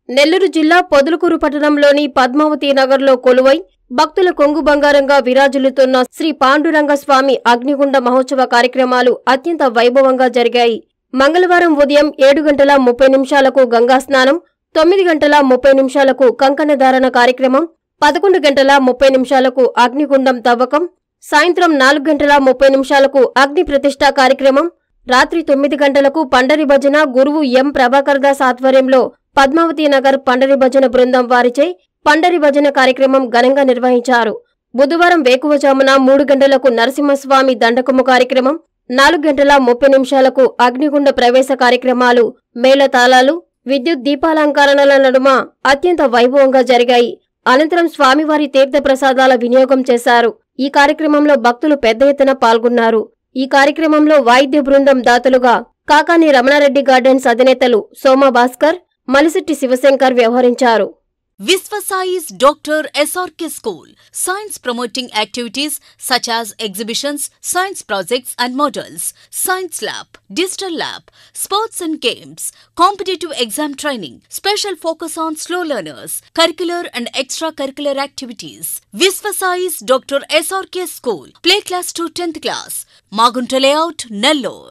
నెల్లూరు జిల్లా పొదలకూరు పట్టణంలోని పద్మావతి నగర్లో కొలువై భక్తుల కొంగు బంగారంగా విరాజిల్లుతున్న శ్రీ పాండురంగ స్వామి అగ్నిగుండ మహోత్సవ కార్యక్రమాలు అత్యంత వైభవంగా జరిగాయి మంగళవారం ఉదయం ఏడు గంటల ముప్పై నిమిషాలకు గంగా స్నానం తొమ్మిది గంటల ముప్పై నిమిషాలకు కంకణ ధారణ కార్యక్రమం పదకొండు గంటల ముప్పై నిమిషాలకు అగ్నిగుండం తవ్వకం సాయంత్రం నాలుగు గంటల ముప్పై నిమిషాలకు అగ్ని ప్రతిష్ఠ కార్యక్రమం రాత్రి తొమ్మిది గంటలకు పండరి భజన గురువు ఎం ప్రభాకర్ దాస్ ఆధ్వర్యంలో పద్మావతి నగర్ పండరి భజన బృందం వారిచే పండరి భజన కార్యక్రమం ఘనంగా నిర్వహించారు బుధవారం వేకువజామున మూడు గంటలకు నరసింహస్వామి దండకము కార్యక్రమం నాలుగు గంటల ముప్పై నిమిషాలకు అగ్నిగుండ ప్రవేశ కార్యక్రమాలు మేళతాళాలు విద్యుత్ దీపాలంకరణల నడుమ అత్యంత వైభవంగా జరిగాయి అనంతరం స్వామివారి తీర్థ ప్రసాదాల వినియోగం చేశారు ఈ కార్యక్రమంలో భక్తులు పెద్ద ఎత్తున పాల్గొన్నారు ఈ కార్యక్రమంలో వాయిద్య బృందం దాతలుగా కాకాని రమణారెడ్డి గార్డెన్స్ అధినేతలు సోమ భాస్కర్ మలిశెట్టి శివశంకర్ వ్యవహరించారు Visvasai's Dr. SRK School. Science promoting activities such as exhibitions, science projects and models, science lab, digital lab, sports and games, competitive exam training, special focus on slow learners, curricular and extracurricular activities. Visvasai's Dr. SRK School. Play class to 10th class. Magunta layout, Nellore.